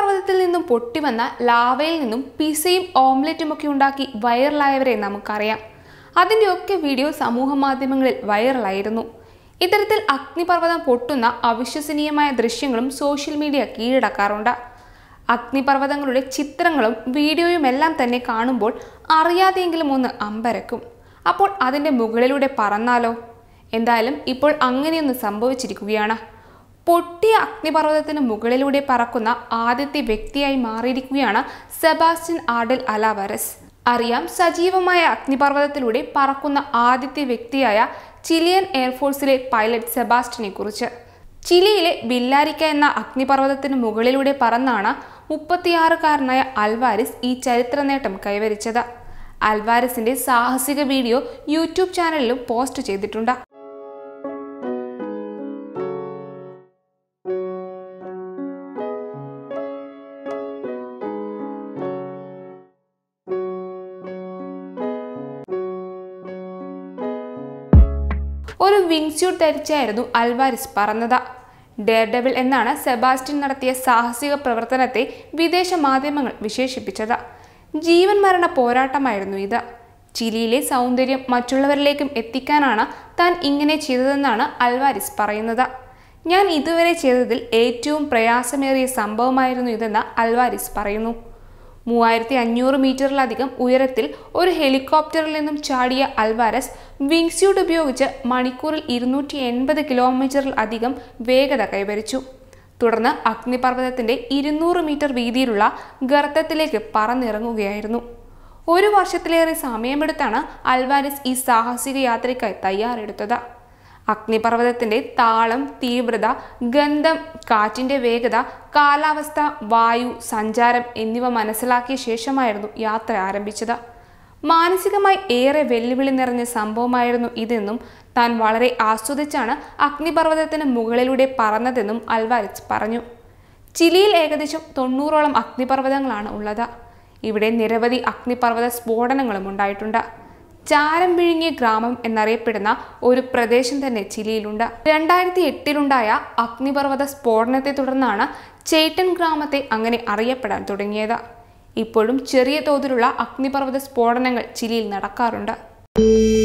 അഗ്നിപർവ്വതത്തിൽ നിന്നും പൊട്ടിവന്ന ലാവയിൽ നിന്നും പിസയും ഓംലെറ്റും ഒക്കെ ഉണ്ടാക്കി വൈറലായവരെ നമുക്കറിയാം അതിൻ്റെയൊക്കെ വീഡിയോ സമൂഹ മാധ്യമങ്ങളിൽ വൈറലായിരുന്നു ഇത്തരത്തിൽ അഗ്നിപർവ്വതം പൊട്ടുന്ന അവിശ്വസനീയമായ ദൃശ്യങ്ങളും സോഷ്യൽ മീഡിയ കീഴടക്കാറുണ്ട് അഗ്നിപർവ്വതങ്ങളുടെ ചിത്രങ്ങളും വീഡിയോയും എല്ലാം തന്നെ കാണുമ്പോൾ അറിയാതെയെങ്കിലും ഒന്ന് അമ്പരക്കും അപ്പോൾ അതിൻ്റെ മുകളിലൂടെ പറന്നാലോ എന്തായാലും ഇപ്പോൾ അങ്ങനെയൊന്ന് സംഭവിച്ചിരിക്കുകയാണ് പൊട്ടിയ അഗ്നിപർവ്വതത്തിന് മുകളിലൂടെ പറക്കുന്ന ആദ്യത്തെ വ്യക്തിയായി മാറിയിരിക്കുകയാണ് സെബാസ്റ്റ്യൻ ആഡൽ അലാവരസ് അറിയാം സജീവമായ അഗ്നിപർവ്വതത്തിലൂടെ പറക്കുന്ന ആദ്യത്തെ വ്യക്തിയായ ചിലിയൻ എയർഫോഴ്സിലെ പൈലറ്റ് സെബാസ്റ്റ്യനെ കുറിച്ച് ചിലിയിലെ ബില്ലാരിക്ക എന്ന അഗ്നിപർവ്വതത്തിന് മുകളിലൂടെ പറന്നാണ് മുപ്പത്തിയാറുകാരനായ അൽവാരിസ് ഈ ചരിത്ര നേട്ടം കൈവരിച്ചത് അൽവാരിസിന്റെ സാഹസിക വീഡിയോ യൂട്യൂബ് ചാനലിലും പോസ്റ്റ് ചെയ്തിട്ടുണ്ട് ഒരു വിങ് സ്യൂട്ട് ധരിച്ചായിരുന്നു അൽവാരിസ് പറന്നത് ഡെയർഡെവിൾ എന്നാണ് സെബാസ്റ്റ്യൻ നടത്തിയ സാഹസിക പ്രവർത്തനത്തെ വിദേശ മാധ്യമങ്ങൾ വിശേഷിപ്പിച്ചത് ജീവൻ മരണ പോരാട്ടമായിരുന്നു ഇത് ചിലിയിലെ സൗന്ദര്യം മറ്റുള്ളവരിലേക്കും എത്തിക്കാനാണ് താൻ ഇങ്ങനെ ചെയ്തതെന്നാണ് അൽവാരിസ് പറയുന്നത് ഞാൻ ഇതുവരെ ചെയ്തതിൽ ഏറ്റവും പ്രയാസമേറിയ സംഭവമായിരുന്നു ഇതെന്ന് അൽവാരിസ് പറയുന്നു മൂവായിരത്തി അഞ്ഞൂറ് മീറ്ററിലധികം ഉയരത്തിൽ ഒരു ഹെലികോപ്റ്ററിൽ നിന്നും ചാടിയ അൽവാരസ് വിങ്സ്യൂട്ട് ഉപയോഗിച്ച് മണിക്കൂറിൽ ഇരുന്നൂറ്റി എൺപത് കിലോമീറ്ററിൽ അധികം വേഗത കൈവരിച്ചു തുടർന്ന് അഗ്നിപർവ്വതത്തിന്റെ ഇരുന്നൂറ് മീറ്റർ വീതിയിലുള്ള ഗർത്തത്തിലേക്ക് പറന്നിറങ്ങുകയായിരുന്നു ഒരു വർഷത്തിലേറെ സമയമെടുത്താണ് അൽവാരിസ് ഈ സാഹസിക യാത്രയ്ക്കായി തയ്യാറെടുത്തത് അഗ്നിപർവ്വതത്തിന്റെ താളം തീവ്രത ഗന്ധം കാറ്റിന്റെ വേഗത കാലാവസ്ഥ വായു സഞ്ചാരം എന്നിവ മനസ്സിലാക്കിയ ശേഷമായിരുന്നു യാത്ര ആരംഭിച്ചത് മാനസികമായി ഏറെ വെല്ലുവിളി നിറഞ്ഞ സംഭവമായിരുന്നു ഇതെന്നും താൻ വളരെ ആസ്വദിച്ചാണ് അഗ്നിപർവ്വതത്തിന് മുകളിലൂടെ പറന്നതെന്നും അൽവാരിസ് പറഞ്ഞു ചിലിയിൽ ഏകദേശം തൊണ്ണൂറോളം അഗ്നിപർവ്വതങ്ങളാണ് ഉള്ളത് ഇവിടെ നിരവധി അഗ്നിപർവ്വത സ്ഫോടനങ്ങളും ഉണ്ടായിട്ടുണ്ട് ചാരം വിഴുങ്ങിയ ഗ്രാമം എന്നറിയപ്പെടുന്ന ഒരു പ്രദേശം തന്നെ ചിലിയിലുണ്ട് രണ്ടായിരത്തി എട്ടിലുണ്ടായ അഗ്നിപർവ്വത സ്ഫോടനത്തെ തുടർന്നാണ് ചേട്ടൻ ഗ്രാമത്തെ അങ്ങനെ അറിയപ്പെടാൻ തുടങ്ങിയത് ഇപ്പോഴും ചെറിയ തോതിലുള്ള അഗ്നിപർവ്വത സ്ഫോടനങ്ങൾ ചിലിയിൽ നടക്കാറുണ്ട്